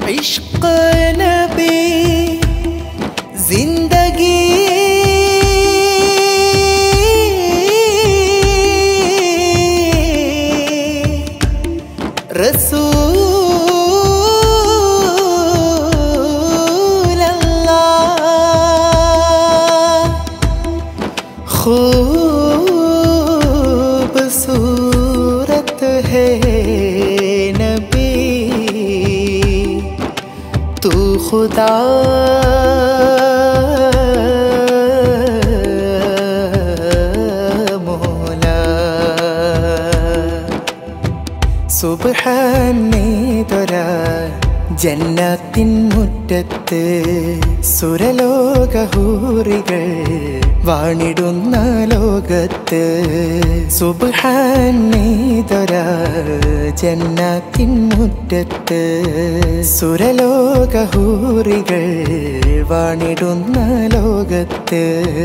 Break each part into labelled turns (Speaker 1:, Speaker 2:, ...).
Speaker 1: इश्क नबी जिंदगी रसूल अल्लाह खूबसूरत है नबी तू खुदा मोला സുബ്ഹാനേതൊര ജന്നത്തിൻ മുറ്റത്ത് സുരലോകഹൂറികൾ വാണിടുന്ന ലോകത്ത് സുബ്ഹാനേതൊര ജന്നത്തിൻ മുറ്റത്ത് സുരലോകഹൂറികൾ വാണിടുന്ന ലോകത്ത്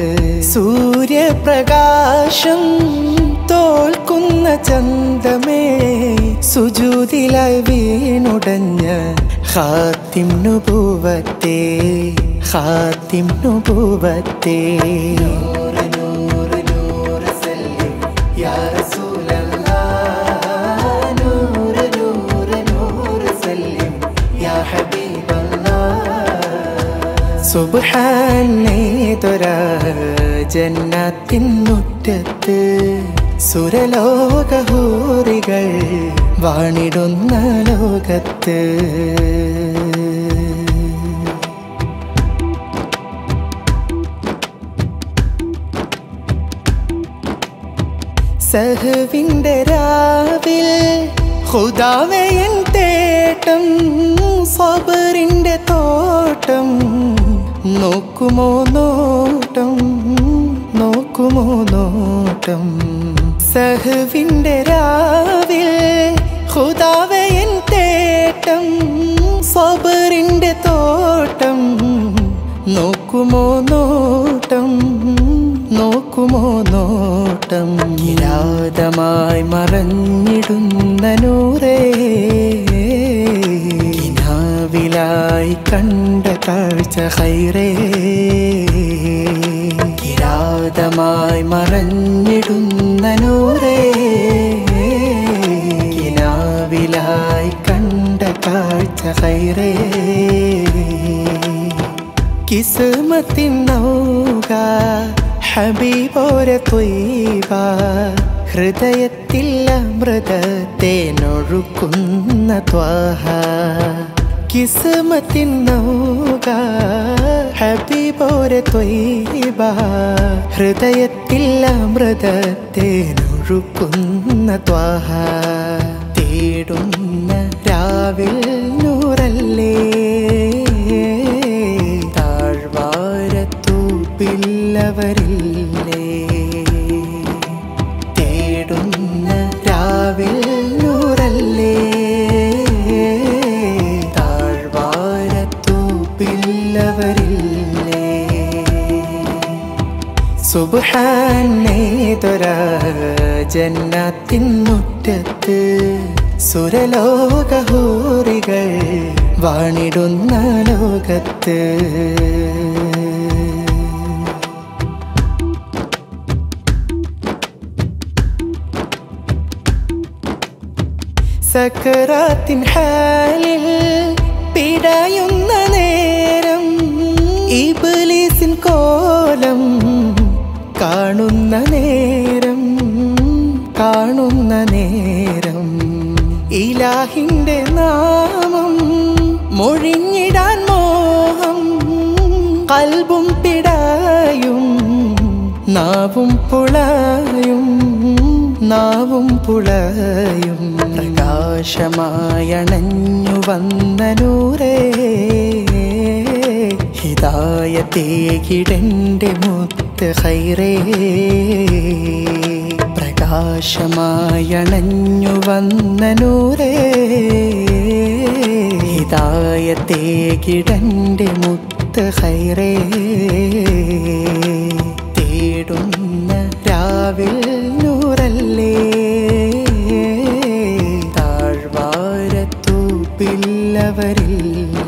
Speaker 1: സൂര്യപ്രകാശം തോൽക്കുന്ന ചന്തമേ സുജൂതിലായി വീണുടഞ്ഞ ഹാത്തിം നുപൂവത്തെ ഹാത്തിം നുപൂവത്തെ നൂറ് നൂറ് നൂറ് സല്ലിം യാ റസൂലല്ലാഹ് നൂറ് നൂറ് നൂറ് സല്ലിം യാ ഹബീബല്ലാഹ് സുബ്ഹാനേതൊര ജന്നത്തിൻ മുറ്റത്ത് സുരലോകഹൂറികൾ വാണിടുന്ന ലോകത്ത് സഹവിന്റെ രാവിൽ ഹുദാവയൻ തേട്ടം സബറിന്റെ തോട്ടം നോക്കുമോ നോട്ടം നോക്കുമോ നോട്ടം സഹവിന്റെ രാവിൽ ഹുദാവയൻ തേട്ടം സബറിന്റെ തോട്ടം നോക്കുമോ നോട്ടം നോക്കുമോ നോട്ടം കിരാതമായി മറഞ്ഞിടുന്ന നൂറേ കിനാവിലായി കണ്ട കാഴ്ച ഹൈറേ കിരാതമായി മറഞ്ഞിടുന്ന നൂറേ കിനാവിലായി കണ്ട കാഴ്ച ഹൈറേ കിസ്മത്തിൻ നൗക ഹബീബോരെ തൊയ്വ ഹൃദയത്തിൽ അമൃതത്തേനൊഴുക്കുന്ന ത്വാഹ കിസ്മത്തിൻ നൗക ഹബീബോരെ തൊയ്വ ഹൃദയത്തിൽ അമൃതത്തേനൊഴുക്കുന്ന ത്വാഹ തേടുന്ന രാവിൽ നൂറല്ലേ താഴ്വാരത്തൂപ്പില്ലവരില്ലേ തേടുന്ന രാവിൽ നൂറല്ലേ താഴ്വാരത്തൂപ്പില്ലവരില്ലേ സുബ്ഹാനേതൊര ജന്നത്തിൻ മുറ്റത്ത് സുരലോകഹൂറികൾ വാണിടുന്ന ലോകത്ത് സക്കറാത്തിൻ ഹാലിൽ പിടയുന്ന നേരം ഇബ്ലീസിൻ കോലം കാണുന്ന നേരം കാണുന്ന നേരം ഇലാഹിന്റെ നാമം മൊഴിഞ്ഞിടാൻ മോഹം കൽബും പിടായും നാവും പുളയും നാവും പുളയും പ്രകാശമായണഞ്ഞു വന്ന നൂറേ ഹിതായത്തേകിടന്റെ മുത്ത് ഹൈറേ പ്രകാശമായണഞ്ഞു വന്ന നൂറേ ഹിതായത്തേകിടന്റെ മുത്ത് ഹൈറേ തേടുന്ന രാവിൽ നൂറല്ലേ താഴ്വാരത്തൂപ്പില്ലവരില്ല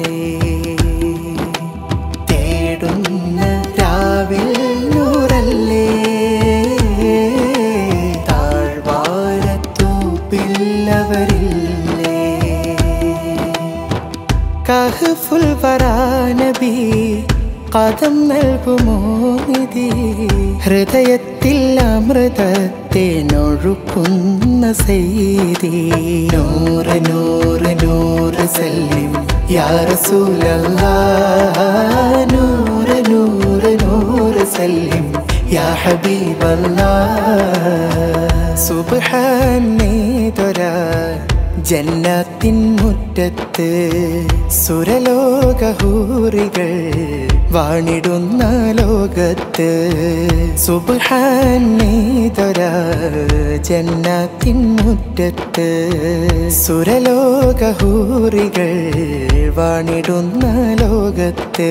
Speaker 1: അഷ്റഫുൽ വരാനബി കഥം നൽകുമോ നിധി ഹൃദയത്തിൽ അമൃതത്തെ നൊഴുക്കുന്ന സെയ്തി നൂറ് നൂറ് നൂറ് സല്ലിം യാ റസൂലല്ലാ നൂറ് നൂറ് നൂറ് സല്ലിം യാ ഹബീബല്ലാ സുബ്ഹാനേതൊര ജന്നത്തിൻ മുറ്റത്ത് സുരലോകഹൂറികൾ വാണിടുന്ന ലോകത്ത് സുബ്ഹാനേതൊര ജന്നത്തിൻ മുറ്റത്ത് സുരലോകഹൂറികൾ വാണിടുന്ന ലോകത്ത്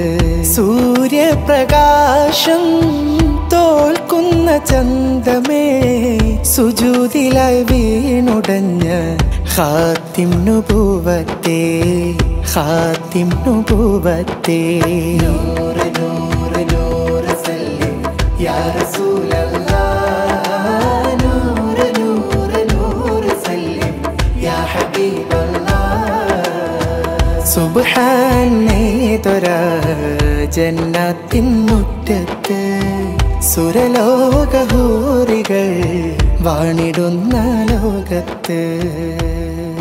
Speaker 1: സൂര്യപ്രകാശം തോൽക്കുന്ന ചന്തമേ സുജൂതിലായി വീണുടഞ്ഞ ഹാത്തിം നുപൂവത്തെ ഹാത്തിം നുപൂവത്തെ നൂറ് നൂറ് നൂറ് സല്ലിം യാ റസൂലല്ലാ നൂറ് നൂറ് നൂറ് സല്ലിം യാ ഹബീബല്ലാ സുബ്ഹാനേതൊര ജന്നത്തിൻ മുറ്റത്ത് സുരലോകഹൂറികൾ വാണിടുന്ന ലോകത്ത്